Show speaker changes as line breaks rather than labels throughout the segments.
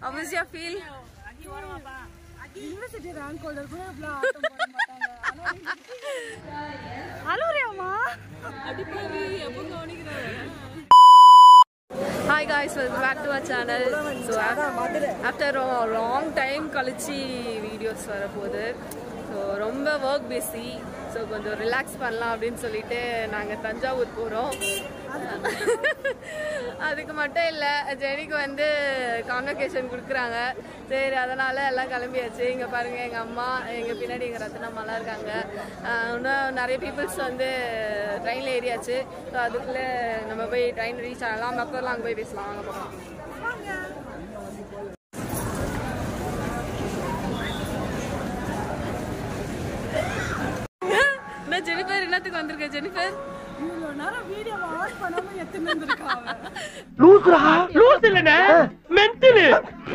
அவசியா feel
university rank holder கூட இவ்வளோ ஆட்டம் போட மாட்டாங்க அழுறியாமா
hi guys welcome back to our channel so after long time கழிச்சு வீடியோஸ் வரப்போகுது ஸோ ரொம்ப ஒர்க் பிஸி ஸோ கொஞ்சம் ரிலாக்ஸ் பண்ணலாம் அப்படின்னு சொல்லிட்டு நாங்கள் தஞ்சாவூர் போகிறோம் அதுக்கு மட்டும் இல்லை ஜெனிக்கு வந்து கான்வெகேஷன் கொடுக்குறாங்க சரி அதனால் எல்லாம் கிளம்பியாச்சு இங்கே பாருங்கள் எங்கள் அம்மா எங்கள் பின்னாடி எங்கள் ரத்னம்மாலாம் இருக்காங்க ஆஹ் இன்னும் நிறைய பீப்புள்ஸ் வந்து ட்ரெயினில் ஏறியாச்சு ஸோ அதுக்குள்ளே நம்ம போய் ட்ரெயின் ரீச் ஆகலாம் மக்கள்லாம் அங்கே போய் பேசலாம் வாங்க போகலாம் என்ன ஜெனிஃபர் என்னத்துக்கு வந்திருக்க ஜெனிஃபர்
இவ்வளோ நேரம் வீடியோ ஆன் பண்ணாம எத்தனை இருந்திருக்காங்க
லூசுரா லூசு இல்லனே மென்டலு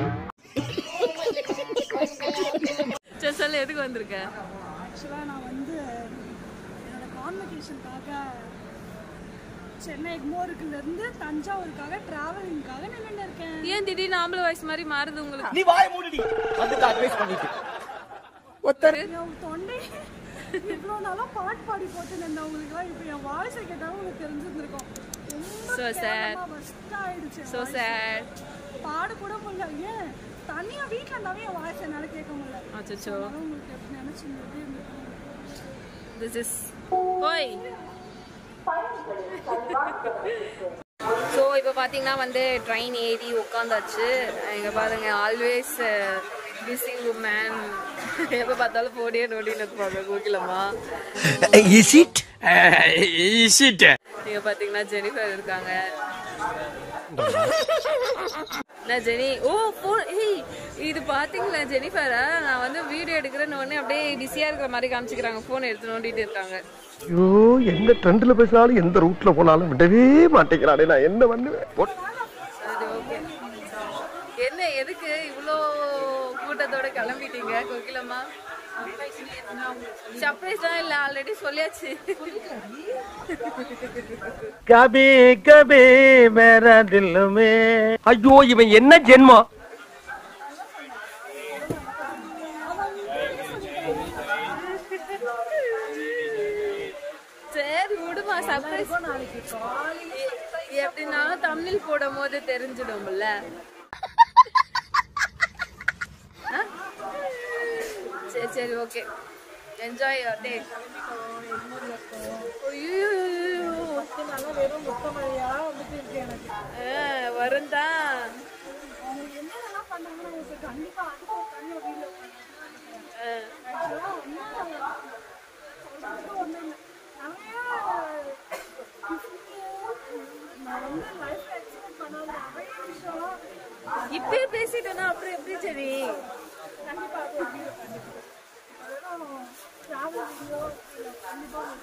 சரி சொல்லு எதுக்கு வந்திருக்க
ஆக்சுவலாக நான் வந்து என்னோட கான்வெகேஷனுக்காக சென்னை எக்மோருக்குலேருந்து தஞ்சாவூருக்காக ட்ராவலிங்காக நின்றுட்டு இருக்கேன்
ஏன் திடீர்னு ஆம்பளை வயசு மாதிரி மாறுது உங்களுக்கு
நீ வாய மூடிடி வந்து அட்வைஸ் பண்ணிட்டு ஒத்தர்
என் தொண்டை இவ்வளோ நாளாக பாட்டு பாடி போட்டு நின்றவங்களுக்குலாம் இப்போ என் வாய்ஸை கேட்டாலும் உங்களுக்கு தெரிஞ்சிருந்திருக்கும்
So sad.
ஃபஸ்ட் ஆயிடுச்சு
ஸோ சேட்
பாட கூட முடியல ஏன் தனியாக வீட்டில் இருந்தாவே என் வாய்ஸ் என்னால் கேட்க முடியல
அச்சோ
அதனால உங்களுக்கு எப்படி நினச்சிங்க எப்படி இருந்திருக்கும்
திஸ் இஸ் ஓய் ஸோ இப்போ பார்த்தீங்கன்னா வந்து ட்ரெயின் ஏறி உட்காந்தாச்சு இங்கே பாருங்க ஆல்வேஸ் பிஸி உமன் எப்போ பார்த்தாலும் போடியே நோண்டின்னு இருப்பாங்க Kokilamma
is it is it
இங்கே பார்த்தீங்கன்னா ஜெனிஃபர் இருக்காங்க நான் ஜெனி ஓ ஃபோன் ஏய் இது பார்த்தீங்களா ஜெனிஃபரா நான் வந்து வீடியோ எடுக்கிறேன்னு உடனே அப்படியே பிஸியாக இருக்கிற மாதிரி காமிச்சிக்கிறாங்க ஃபோன் எடுத்து நோண்டிட்டு இருக்காங்க
ஐயோ எந்த ட்ரெண்ட்ல பேசினாலும் எந்த ரூட்ல போனாலும் விடவே மாட்டேங்கிறானே நான் என்ன பண்ணுவேன் போ-
சரி ஓகே என்ன எதுக்கு இவ்வளோ கூட்டத்தோட கிளம்பிட்டீங்க கோகிலம்மா சர்ப்ரைஸ்லாம் இல்லை ஆல்ரெடி சொல்லியாச்சு
கபி கபி மேரா தில்லுமே ஐயோ இவன் என்ன ஜென்மம்
சரி விடுமா சர்ப்ரைஸ் எப்படினாலும் தமிழ் போடும் போது தெரிஞ்சிடும்ல ஆ? சரி சரி ஓகே என்ஜாய் யுவர் டே
நல்லா வெறும் முத்தமழையாக வந்துட்டு இருக்கு எனக்கு
வரும் தான்
அவங்க என்னென்னலாம் பண்ணாங்கன்னா எனக்கு கண்டிப்பாக அதுக்கு ஒரு தனி ஒரு வீடியோ ஆக்சுவலாக வந்து சொல்றது ஒன்றும் இல்லை நிறைய நான் வந்து லைஃப்ல எக்ஸ்பெக்ட் பண்ணாத நிறைய விஷயம்
இப்பயே பேசிட்டோன்னா அப்புறம் எப்படி சரி
கண்டிப்பாக அது ஒரு வீடியோ கண்டிப்பாக அதெல்லாம் ட்ராவல் வீடியோ கண்டிப்பாக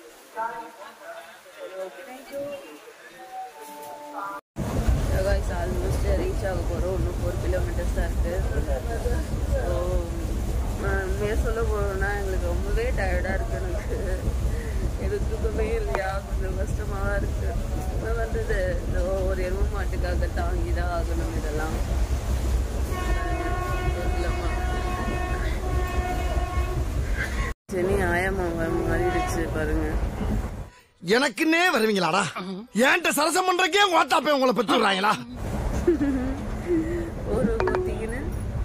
காய்ஸ் ஆல்மோஸ்ட் ரீச் ஆக போகிறோம் இன்னும் ஃபோர் கிலோமீட்டர்ஸ் தான் இருக்குது ஸோ உண்மையாக சொல்ல போகிறோம்னா எங்களுக்கு ரொம்பவே டயர்டாக இருக்குது எனக்கு எது தூக்கமே இல்லையா கொஞ்சம் கஷ்டமாக இருக்குது என்ன பண்ணுறது இந்த ஒரு எரும மாட்டுக்காக தாங்கி தான் ஆகணும் இதெல்லாம் இல்லைம்மா. சரி ஆயாமா மாறிடுச்சு பாருங்க
எனக்குன்னே வருவீங்களாடா ஏன்ட்ட சரசம் பண்றக்கே உங்க வாத்தாப்பே உங்களை பெற்று விடுறாங்களா
ஒரு ஊத்திக்கின்னு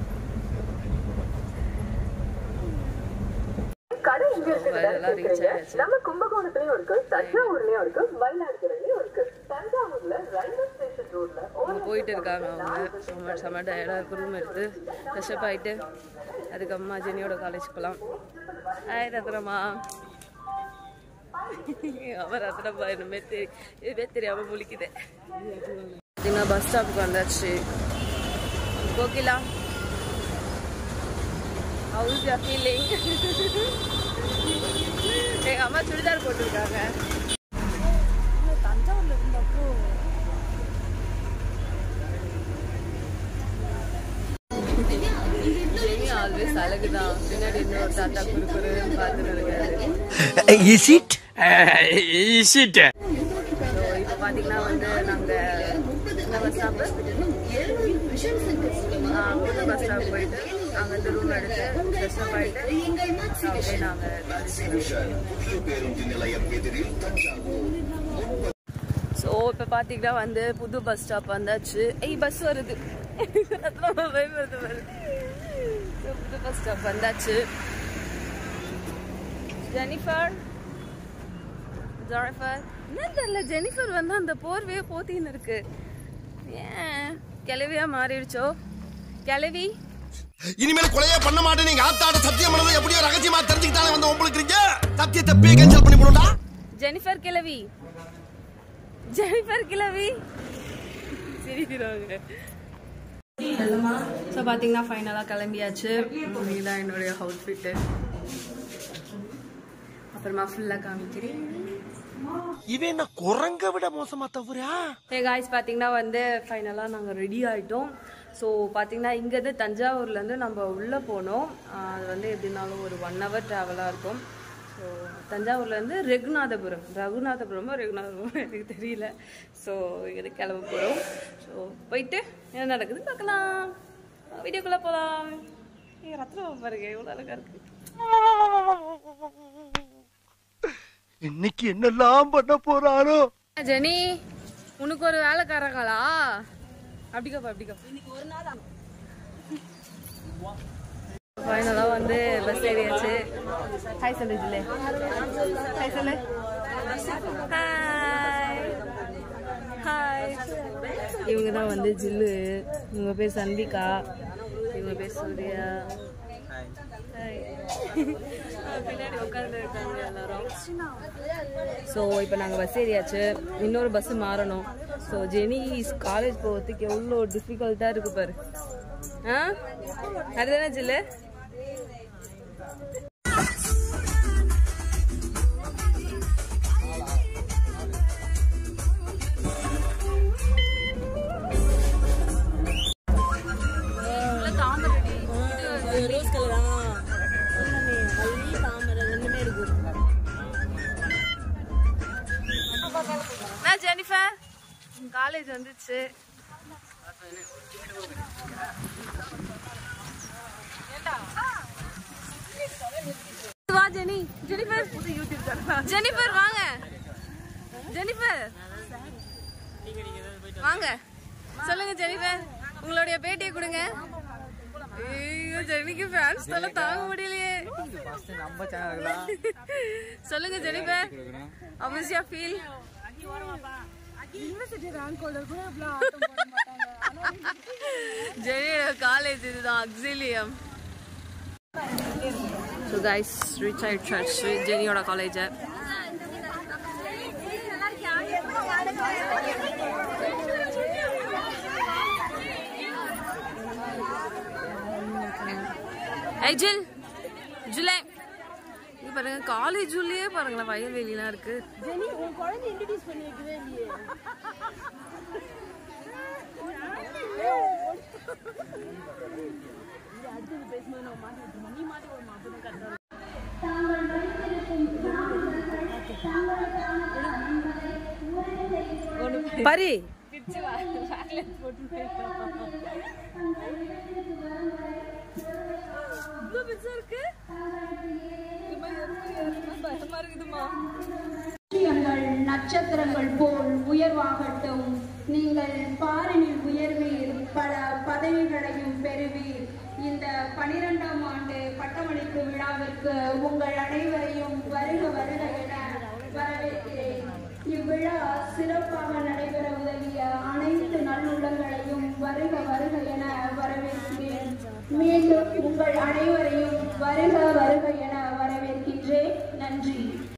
கடை இங்க இருக்குதுல
அதெல்லாம் reach
கேக்குறீங்க.
ஆயாச்சு.
நம்ம கும்பகோணத்துலயும் இருக்கு தஞ்சாவூர்லயும் இருக்கு மயிலாடுதுறையிலயும் இருக்கு தஞ்சாவூர்ல ரயில்வே ஸ்டேஷன் ரோட்ல
அவங்க போயிட்டு இருக்காங்க அவங்க செம்ம செம்ம டயர்டாக இருக்கு ரூம் எடுத்து ஃப்ரெஷ்அப் ஆகிட்டு அதுக்கப்புறமா ஜெனியோட காலேஜ் போகலாம் ஆய் ரத்னம்மா அவன் ரத்னம்மா என்னமே தெரி எதுவுமே தெரியாமல் முழிக்குது பார்த்தீங்கன்னா பஸ் ஸ்டாப்புக்கு வந்தாச்சு கோகிலா ஹவுஸ் யா ஃபீலிங் எங்கள் அம்மா சுடிதார் போட்டிருக்காங்க
தஞ்சாவூர்ல இருந்தப்போ
ஜெனி ஆல்வேஸ் அழகுதான் பின்னாடி இன்னொரு தாத்தா குறுக்குறுன்னு பார்த்துட்டு இருக்காரு
is it is it
so இப்போ பார்த்தீங்கன்னா வந்து நாங்கள் நம்ம ஸ்டாப்பு புது பஸ் ஸ்டாப் போயிட்டு அங்கேருந்து ரூம் எடுத்து ஃப்ரெஷ்அப் ஆகிட்டு அப்படியே நாங்கள் ஸோ இப்போ பார்த்தீங்கன்னா வந்து புது பஸ் ஸ்டாப் வந்தாச்சு ஐய் பஸ் வருது அதெல்லாம் வருது வருது So, புது பஸ் ஸ்டாப் வந்தாச்சு ஜெனிஃபர் ஜாரிஃபர் என்ன தெரியல ஜெனிஃபர் வந்து அந்த போர்வையே போத்தின்னு இருக்கு ஏன் கிளவியா மாறிடுச்சோ கிளவி
இனிமேல் கொலையே பண்ண மாட்டேன் நீங்க ஆத்தாட சத்தியம் பண்ணதை எப்படியோ ரகசியமா தெரிஞ்சுக்கிட்டாலே வந்து உங்களுக்கு சத்தியத்தை பே கேன்சல் பண்ணி போடுடா
ஜெனிஃபர் கிளவி ஜெனிஃபர் கிளவி சிரிக்கிறாங்க ஸோ பார்த்தீங்கன்னா ஃபைனலாக கிளம்பியாச்சு இதுதான் என்னுடைய அவுட்ஃபிட்டு அப்புறமா ஃபுல்லாக காமிக்கிறேன்
இவன் என்ன குரங்க விட மோசமா தவறா
ஹே காய்ஸ் பார்த்தீங்கன்னா வந்து ஃபைனலாக நாங்கள் ரெடி ஆகிட்டோம் ஸோ பார்த்தீங்கன்னா இங்கேருந்து தஞ்சாவூர்லேருந்து நம்ம உள்ளே போனோம் ஆஹ் அது வந்து எப்படின்னாலும் ஒரு ஒன் ஹவர் ட்ராவலாக இருக்கும் ஸோ தஞ்சாவூர்லேருந்து ரெகுநாதபுரம் ரகுநாதபுரமோ ரெகுநாதபுரமோ எனக்கு தெரியல ஸோ இங்கே கிளம்ப போகிறோம் ஸோ போயிட்டு என்ன நடக்குதுன்னு பார்க்கலாம் வீடியோக்குள்ளே போகலாம் ஏ ரத்னம் பாருங்க எவ்வளோ அழகாக இருக்குது
இன்னைக்கு என்னெல்லாம் பண்ண போறாரோ
ஜெனி உனக்கு ஒரு வேலைக்காரங்களா அப்படிக்கா அப்படிக்கா இன்னைக்கு ஒரு நாள் ஃபைனலாக வந்து பஸ் ஏறியாச்சு ஹாய் சொல்லு ஜில்லே ஹாய் சொல்லு ஹாய் ஹாய் இவங்க தான் வந்து ஜில்லு இவங்க பேர் சந்திகா இவங்க பேர் சூர்யா ஹாய் பின்னாடி உட்காந்து இருக்காங்க எல்லாரும் ஸோ இப்போ நாங்கள் பஸ் ஏறியாச்சு இன்னொரு பஸ் மாறணும் ஸோ ஜெனி காலேஜ் போகிறதுக்கு எவ்வளோ டிஃபிகல்ட்டாக இருக்கு பாரு ஆ அதுதானே ஜில்லு ரோஸ் கலரா தாமரை ரெண்டுமே இருக்கு நான் ஜெனிஃபர் காலேஜ் வந்துச்சு வா ஜெனி ஜெனிஃபர் ஜெனிஃபர் வாங்க ஜெனிஃபர் வாங்க சொல்லுங்க ஜெனிஃபர் உங்களுடைய பேட்டியை கொடுங்க ஐயோ ஜெனிக்கு ஃபேன்ஸ் தொல்லை தாங்க முடியலையே
நம்ம சேனல் தான்
சொல்லுங்க ஜெனிஃபர் அவசியா ஃபீல்
யூனிவர்சிட்டி ரேங்க் ஹோல்டர் கூட இவ்வளோ ஆட்டம் போட மாட்டாங்க
ஜெனியோட காலேஜ் இதுதான் அக்ஸிலியம் ஸோ கைஸ் ரிச் ஐட் சர்ச் ஜெனியோட காலேஜை ஏய் ஜில் ஜிலே இங்க பாருங்க காலேஜ் உள்ளே பாருங்களேன் வயல்வெளிலாம் இருக்கு
ஜெனி உன் குழந்தை இன்ட்ரடியூஸ் பண்ணி வைக்கவே இல்லையே
பரி இவ்வளோ பெருசா இருக்கு இது மாதிரி இருக்கு, பயமா இருக்குதுமா
லட்சியங்கள் நட்சத்திரங்கள் போல் உயர்வாகட்டும் நீங்கள் பாரினில் உயர்வீர் பல பதவிகளையும் பெறுவீர் இந்த பனிரெண்டாம் ஆண்டு பட்டமளிப்பு விழாவிற்கு உங்கள் அனைவரையும் வருக வருக என வரவேற்கிறேன் இவ்விழா சிறப்பாக நடைபெற உதவிய அனைத்து நல்லுள்ளங்களையும் வருக வருக என வரவேற்கிறேன் மீண்டும் உங்கள் அனைவரையும் வருக வருக என வரவேற்கின்றேன் நன்றி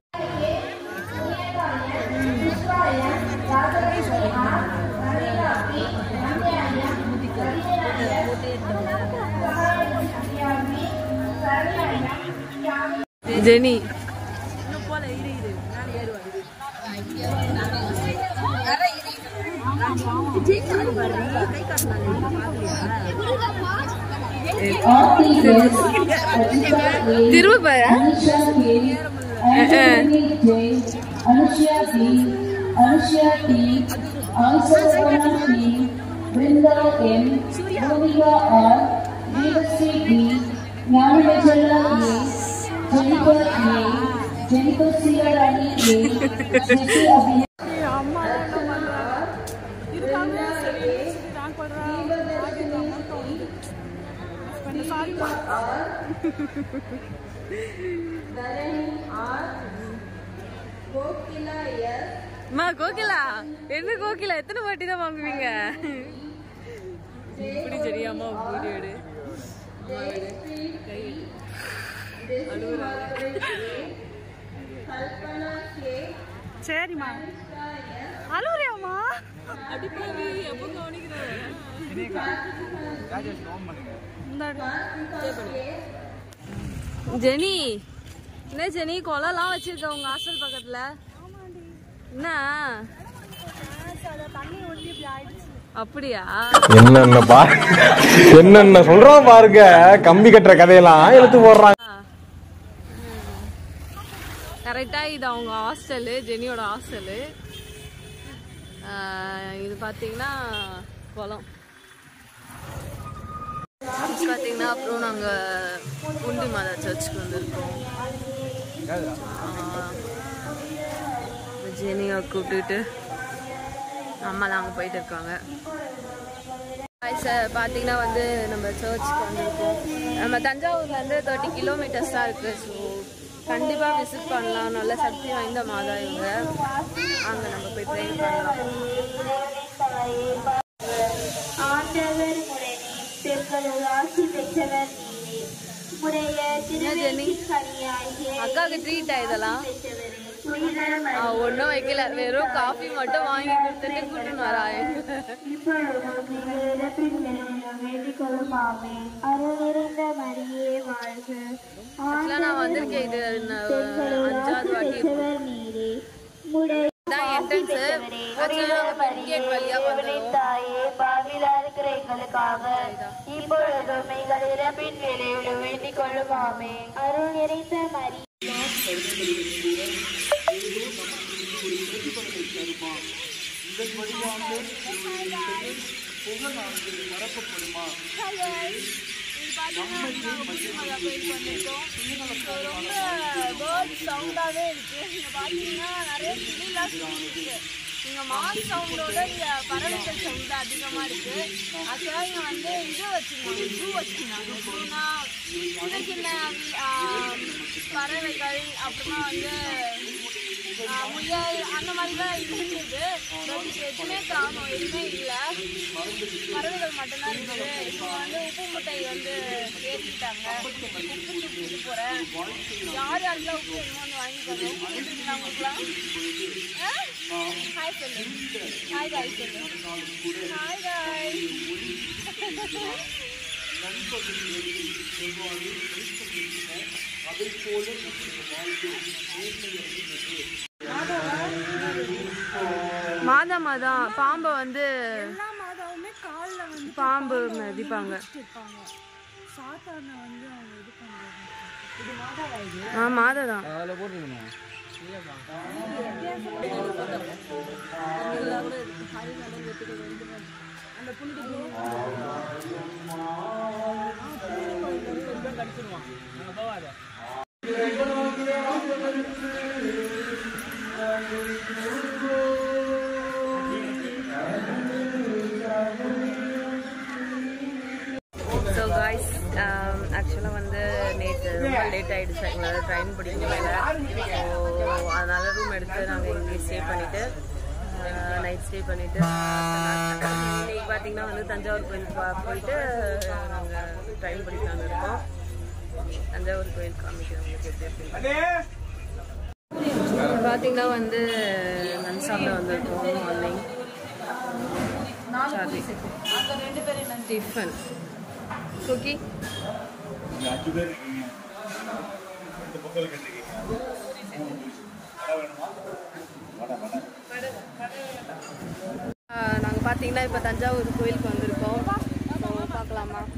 ஜெனி திரும்ப பாரு
Anushya B, Anushya T, also Swarna P, Brinda M, Monica R, Devasri B, Gnanamachala A, Jennifer A, Jennifer Sirarani A, Jesse Abhi
என் அம்மா என்ன பண்றாங்க இதுக்காகவே சரி சரி ரேங்க் பண்றேன் கொஞ்சம் சாரிம்மா
அம்மா கோகிலா என்ன கோகிலா எத்தனை வாட்டி தான் வாங்குவீங்க இப்படி சரியாமா வீடியோ எடு
சரிம்மா அழுவுறியாம்மா
அடிப்பாவி எப்போ கவனிக்கிறேன் ஜெனி என்ன ஜெனி குளம்லாம் வச்சிருக்க உங்க ஹாஸ்டல் பக்கத்துல என்ன
தண்ணி ஒட்டி இப்படி ஆயிடுச்சு
அப்படியா
என்னென்ன பா என்னென்ன சொல்றான் பாருங்க கம்பி கட்டுற கதையெல்லாம் எடுத்து போடுறாங்க
கரெக்டா இது அவங்க ஹாஸ்டலு ஜெனியோட ஹாஸ்டலு இது பார்த்தீங்கன்னா குளம் பார்த்தீங்கன்னா அப்புறம் நாங்கள் குண்டு மாதா சர்ச்சுக்கு வந்திருக்கோம் ஆஹ், ஜெனியை கூப்பிட்டுட்டு அம்மாலாம் அங்கே போயிட்டு இருக்காங்க சார் பார்த்தீங்கன்னா வந்து நம்ம சர்ச்சுக்கு வந்திருக்கோம் நம்ம தஞ்சாவூர்லேருந்து தேர்ட்டி கிலோமீட்டர்ஸ் தான் இருக்குது ஸோ கண்டிப்பாக விசிட் பண்ணலாம் நல்ல சக்தி வாய்ந்த மாதா இவங்க அங்கே நம்ம போய் ப்ரே பண்ணலாம்
ஆண்டவர் முரணி பெண்களுள் ஆசி பெற்றவர் நீரே உடைய
ஜெனி?
திருவெற்றிக்கனியாகிய
அக்காவுக்கு ட்ரீட்டா இதெல்லாம்
பெற்றவரே உயிரிழந்த
ஒன்றும் வைக்கல வெறும் காஃபி மட்டும் வாங்கி கொடுத்துட்டு கூட்டின்னு வரா
இப்பொழுதும் நீங்கள் இறப்பின் நிலையிலும் வேண்டிக் கொள்ளுமாமே அருள் நிறைந்த மரியே வாழ்க
ஆக்சுவலாக நான் வந்திருக்கேன் இது ந- அஞ்சாவது வாட்டி இருக்கும்.
பெற்றவர் நீரே உடைய
இதான் என்ட்ரன்ஸு ஆக்சுவலாக நாங்கள் கேட் வழியாக வந்துடுவோம்
தாயே பாவிலா இருக்கிற எங்களுக்காக இப்பொழுதும் எங்கள் இறப்பின் வேலையோடு வேண்டிக் கொள்ளுமாமே அருள் நிறைந்த மரி
சவுண்டாவே இருக்கு இங்க பாத்தீங்கன்னா நிறைய கிளிலாம் இருக்கு இங்க மாஸ் சவுண்டோட இங்க பறவைகள் சவுண்ட் அதிகமா இருக்கு ஆக்சுவலா இங்க வந்து இது வச்சிருந்தாங்க ஜூ வச்சிருந்தாங்க ஜூனா சின்ன சின்ன ஆஹ், பறவைகள் அப்புறமா வந்து ஆஹ், முயல் அந்த மாதிரி தான் இருந்தது பட் இப்போ எதுவுமே காணும் எதுவுமே இல்லை பறவைகள் மட்டும்தான் இருக்குது இப்போ வந்து உப்பு முட்டை வந்து ஏற்றிட்டாங்க உப்பு தூக்கிட்டு போகிறேன் யார் யாருக்கெல்லாம் உப்பு வேணுமோ வந்து வாங்கிக்கோங்க உப்பு இருக்குங்களா உங்களுக்குலாம் ஹாய் சொல்லு ஹாய் காய் சொல்லு ஹாய் காய்
மாதா மாதம் பாம்பை வந்து
எல்லா மாதாவுமே காலில் வந்து
பாம்பு மிதிப்பாங்க
இருப்பாங்க சாத்தானை வந்து அவங்க இது பண்ணுறாங்க
ஆ மாதா தான் ஸோ காய்ஸ் ஆக்சுவலாக வந்து நேற்று ரொம்ப லேட் ஆகிடுச்சு எங்களால் ட்ரெயின் பிடிக்க முடியல ஸோ அதனால் ரூம் எடுத்து நாங்கள் இங்கே ஸ்டே பண்ணிவிட்டு நைட் ஸ்டே பண்ணிவிட்டு இன்னைக்கு பார்த்தீங்கன்னா வந்து தஞ்சாவூர் கோயில் பா- போயிட்டு நாங்கள் ட்ரெயின் பிடிக்கலான்னு இருக்கோம் தஞ்சாவூர் கோயில் காமிக்கிறோம் உங்களுக்கு எப்படி எப்படி பார்த்தீங்கன்னா வந்து லஞ்ச் சாப்பிட வந்திருக்கோம் மார்னிங் சாரி டிஃபன் குக்கி நாங்கள் பார்த்தீங்கன்னா இப்போ தஞ்சாவூர் கோயிலுக்கு வந்திருக்கோம் ஸோ பார்க்கலாமா